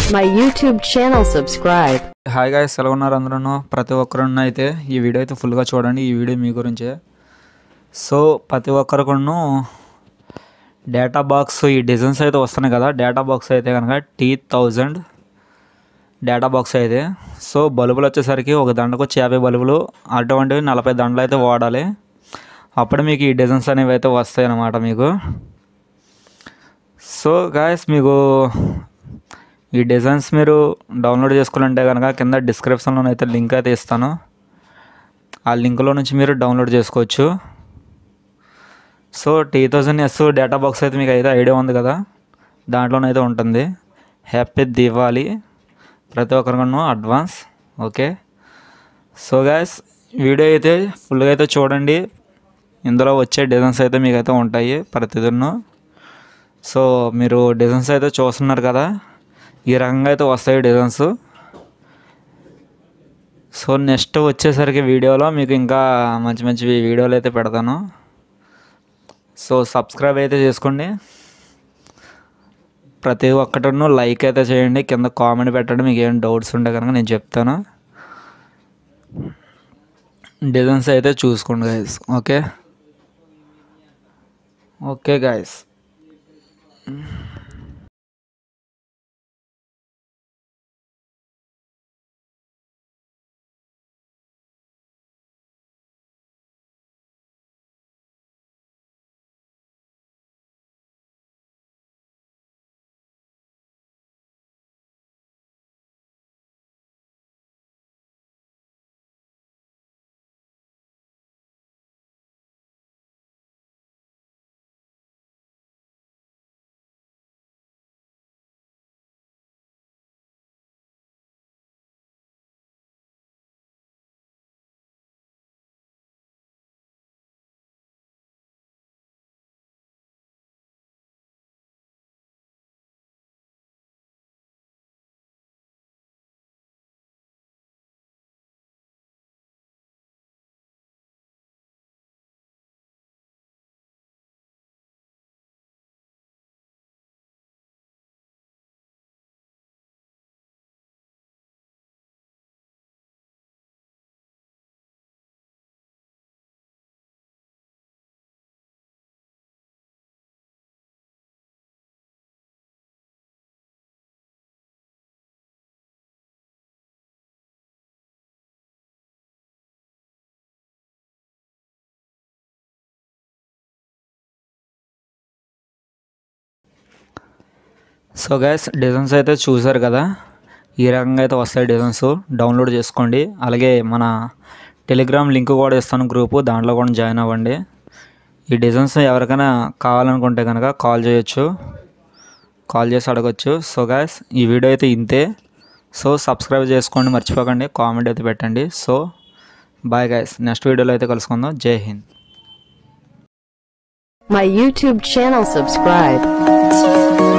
my YouTube channel subscribe. Hi guys ఎలా ఉన్నారు అందరూ ప్రతి ఒక్కరు అయితే ఈ వీడియో అయితే ఫుల్గా చూడండి ఈ వీడియో మీ గురించే సో ప్రతి ఒక్కరికును డేటా బాక్స్ ఈ డిజైన్స్ అయితే వస్తున్నాయి కదా డేటా బాక్స్ అయితే కనుక టీ థౌజండ్ డేటా బాక్స్ అయితే సో బల్బులు వచ్చేసరికి ఒక దండకు వచ్చి యాభై బల్బులు అటువంటివి నలభై దండలు అయితే వాడాలి అప్పుడు మీకు ఈ డిజైన్స్ అనేవి అయితే వస్తాయి అన్నమాట మీకు సో గాయస్ మీకు ఈ డిజైన్స్ మీరు డౌన్లోడ్ చేసుకోవాలంటే కనుక కింద డిస్క్రిప్షన్లో అయితే లింక్ అయితే ఇస్తాను ఆ లింక్లో నుంచి మీరు డౌన్లోడ్ చేసుకోవచ్చు సో టీ థౌజండ్ ఎస్ డేటా బాక్స్ అయితే మీకు అయితే ఐడియా ఉంది కదా దాంట్లోనైతే ఉంటుంది హ్యాపీ దివాళీ ప్రతి ఒక్కరికన్నా advance okay so guys video అయితే ఫుల్గా అయితే చూడండి ఇందులో వచ్చే డిజైన్స్ అయితే మీకు అయితే ఉంటాయి ప్రతిదిన్ను సో మీరు డిజైన్స్ అయితే చూస్తున్నారు కదా ఈ రకంగా అయితే వస్తాయి డిజైన్స్ సో నెక్స్ట్ వచ్చేసరికి వీడియోలో మీకు ఇంకా మంచి మంచి వీడియోలు అయితే పెడతాను సో సబ్స్క్రైబ్ అయితే చేసుకోండి ప్రతి ఒక్కటను లైక్ అయితే చేయండి కింద కామెంట్ పెట్టండి మీకు ఏం డౌట్స్ ఉంటే కనుక నేను చెప్తాను డిజైన్స్ అయితే చూసుకోండి guys okay okay guys so guys designs అయితే చూసారు కదా ఈ రకంగా అయితే వస్తాయి డిజైన్స్ డౌన్లోడ్ చేసుకోండి అలాగే మన టెలిగ్రామ్ లింక్ కూడా ఇస్తాను గ్రూపు దాంట్లో కూడా జాయిన్ అవ్వండి ఈ డిజైన్స్ ఎవరికైనా కావాలనుకుంటే కనుక కాల్ చేయొచ్చు కాల్ చేసి అడగచ్చు సో గాయస్ ఈ వీడియో అయితే ఇంతే సో సబ్స్క్రైబ్ చేసుకోండి మర్చిపోకండి కామెంట్ అయితే పెట్టండి సో బాయ్ గాయస్ నెక్స్ట్ వీడియోలో అయితే కలుసుకుందాం జై Hind My YouTube channel subscribe.